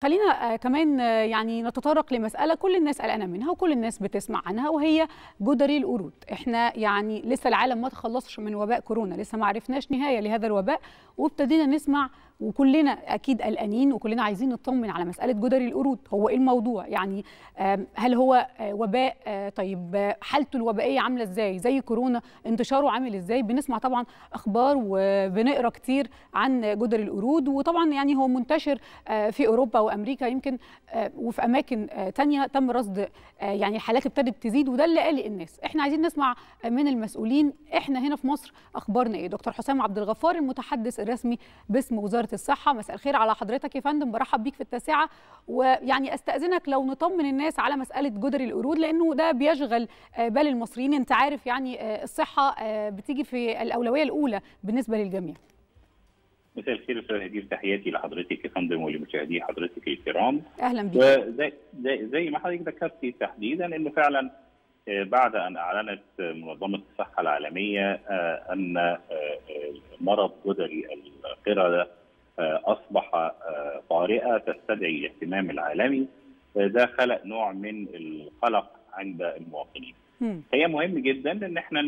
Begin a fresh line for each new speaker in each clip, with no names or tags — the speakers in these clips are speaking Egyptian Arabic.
خلينا كمان يعني نتطرق لمسألة كل الناس قلقانة منها وكل الناس بتسمع عنها وهي جدري القرود احنا يعني لسه العالم ما تخلصش من وباء كورونا لسه ما عرفناش نهاية لهذا الوباء وابتدينا نسمع وكلنا اكيد قلقانين وكلنا عايزين نطمن على مساله جدري القرود هو ايه الموضوع يعني هل هو وباء طيب حالته الوبائيه عامله ازاي زي كورونا انتشاره عامل ازاي بنسمع طبعا اخبار وبنقرا كتير عن جدري القرود وطبعا يعني هو منتشر في اوروبا وامريكا يمكن وفي اماكن تانية تم رصد يعني الحالات ابتدت تزيد وده اللي قلق الناس احنا عايزين نسمع من المسؤولين احنا هنا في مصر اخبارنا ايه دكتور حسام عبد الغفار المتحدث الرسمي باسم وزاره الصحه مساء الخير على حضرتك يا فندم برحب بيك في التاسعه ويعني استاذنك لو نطمن الناس على مساله جدري القرود لانه ده بيشغل بال المصريين انت عارف يعني الصحه بتيجي في الاولويه الاولى بالنسبه للجميع
مساء الخير استاذ هدير تحياتي لحضرتك يا فندم ولمشاهدي حضرتك الكرام
اهلا بك
وزي زي, زي ما حضرتك ذكرتي تحديدا انه فعلا بعد ان اعلنت منظمه الصحه العالميه ان مرض جدري القرده اصبح طارئه تستدعي الاهتمام العالمي ده خلق نوع من القلق عند المواطنين. هي مهم جدا ان احنا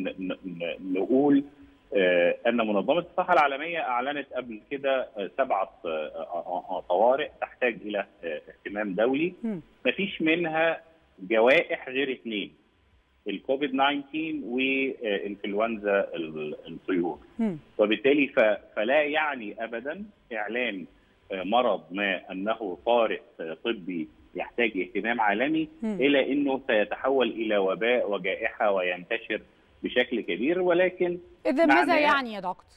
نقول ان منظمه الصحه العالميه اعلنت قبل كده سبعه طوارئ تحتاج الى اهتمام دولي مفيش منها جوائح غير اثنين الكوفيد 19 وانفلونزا الطيور وبالتالي فلا يعني ابدا اعلان مرض ما انه طارئ طبي يحتاج اهتمام عالمي الى انه سيتحول الى وباء وجائحه وينتشر بشكل كبير ولكن
اذا ماذا يعني يا دكتور؟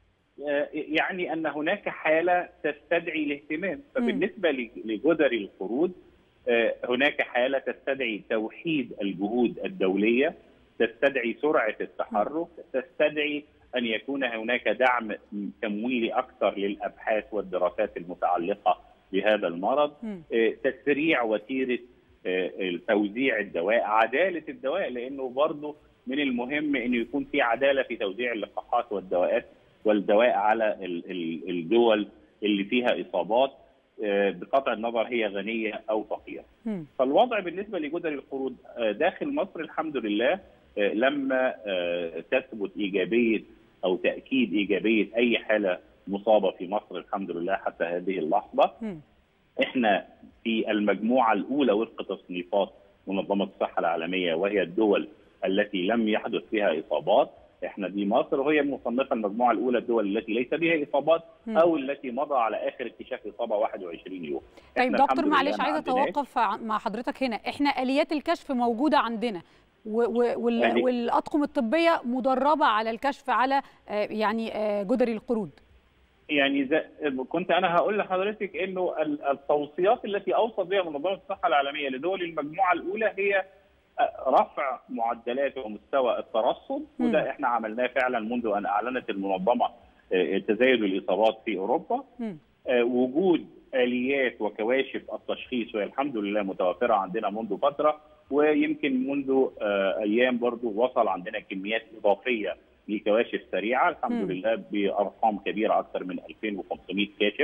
يعني ان هناك حاله تستدعي الاهتمام فبالنسبه لجدري القرود هناك حاله تستدعي توحيد الجهود الدوليه تستدعي سرعه التحرك تستدعي ان يكون هناك دعم تمويلي اكثر للابحاث والدراسات المتعلقه بهذا المرض تسريع وتيره توزيع الدواء عداله الدواء لانه برضه من المهم انه يكون في عداله في توزيع اللقاحات والدواءات والدواء على الدول اللي فيها اصابات بقطع النظر هي غنيه او فقيره. فالوضع بالنسبه لجدري القرود داخل مصر الحمد لله لما تثبت ايجابيه او تاكيد ايجابيه اي حاله مصابه في مصر الحمد لله حتى هذه اللحظه احنا في المجموعه الاولى وفق تصنيفات منظمه الصحه العالميه وهي الدول التي لم يحدث فيها اصابات احنا دي مصر وهي مصنفه المجموعه الاولى الدول التي ليس بها اصابات م. او التي مضى على اخر اكتشاف اصابه 21 يوم.
طيب دكتور معلش عايزه اتوقف مع حضرتك هنا، احنا اليات الكشف موجوده عندنا وال... والاطقم الطبيه مدربه على الكشف على يعني جدري القرود.
يعني زي كنت انا هقول لحضرتك انه التوصيات التي اوصت بها منظمه الصحه العالميه لدول المجموعه الاولى هي رفع معدلات ومستوى الترصد وده احنا عملناه فعلا منذ ان اعلنت المنظمه تزايد الاصابات في اوروبا وجود اليات وكواشف التشخيص وهي الحمد لله متوفره عندنا منذ فتره ويمكن منذ ايام برضو وصل عندنا كميات اضافيه لكواشف سريعه الحمد لله بارقام كبيره اكثر من 2500 كاشف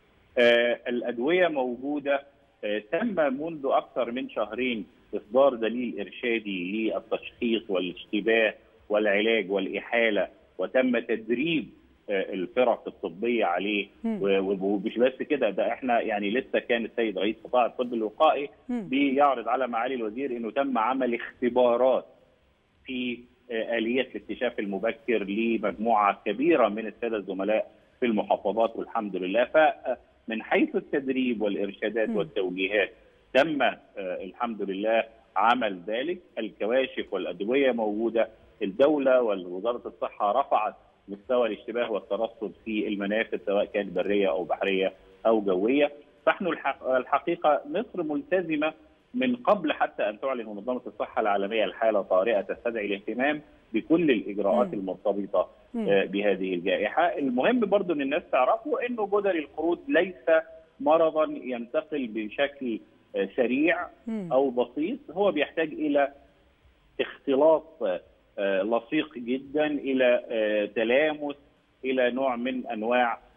الادويه موجوده تم منذ اكثر من شهرين اصدار دليل ارشادي للتشخيص والاشتباه والعلاج والاحاله وتم تدريب الفرق الطبيه عليه ومش بس كده ده احنا يعني لسه كان السيد رئيس قطاع الطب الوقائي بيعرض على معالي الوزير انه تم عمل اختبارات في اليات الاكتشاف المبكر لمجموعه كبيره من الساده الزملاء في المحافظات والحمد لله فمن حيث التدريب والارشادات والتوجيهات تم الحمد لله عمل ذلك الكواشف والادويه موجوده الدوله ووزاره الصحه رفعت مستوى الاشتباه والترصد في المنافذ سواء كانت بريه او بحريه او جويه فنحن الحقيقه مصر ملتزمه من قبل حتى ان تعلن منظمه الصحه العالميه الحاله طارئه تستدعي الاهتمام بكل الاجراءات م. المرتبطه م. بهذه الجائحه، المهم برضو ان الناس تعرفوا انه جدري القرود ليس مرضا ينتقل بشكل سريع او بسيط هو بيحتاج الى اختلاط لصيق جدا الى تلامس الى نوع من انواع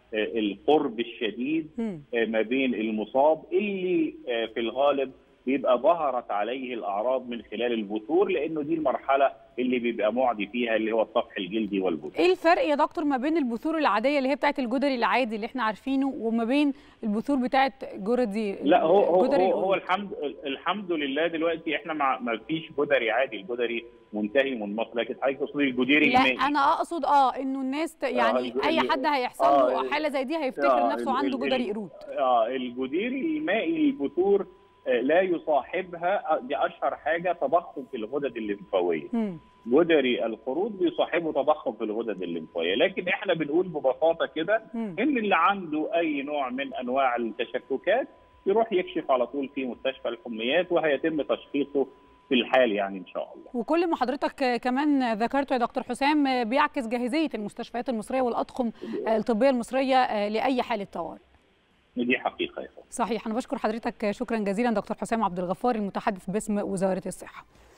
القرب الشديد ما بين المصاب اللي في الغالب بيبقى ظهرت عليه الاعراض من خلال البثور لانه دي المرحله اللي بيبقى معدي فيها اللي هو السطح الجلدي والبثور.
ايه الفرق يا دكتور ما بين البثور العاديه اللي هي بتاعه الجدري العادي اللي احنا عارفينه وما بين البثور بتاعه جدري
لا هو هو, هو, هو الحمد الحمد لله دلوقتي احنا ما ما فيش جدري عادي الجدري منتهي منمط لكن حضرتك تقصدي الجدري
لا
المائي
انا اقصد اه انه الناس يعني آه اي حد هيحصل له آه حاله زي دي هيفتكر آه نفسه عنده جدري قرود.
اه الجدري المائي البثور لا يصاحبها دي اشهر حاجه تضخم في الغدد الليمفاويه. جدري القرود بيصاحبه تضخم في الغدد الليمفاويه، لكن احنا بنقول ببساطه كده ان اللي عنده اي نوع من انواع التشككات يروح يكشف على طول في مستشفى الحميات وهيتم تشخيصه في الحال يعني ان شاء الله.
وكل ما حضرتك كمان ذكرته يا دكتور حسام بيعكس جاهزيه المستشفيات المصريه والاطقم الطبيه المصريه لاي حاله طوارئ.
دي حقيقه يا
صحيح انا بشكر حضرتك شكرا جزيلا دكتور حسام عبد الغفار المتحدث باسم وزاره الصحه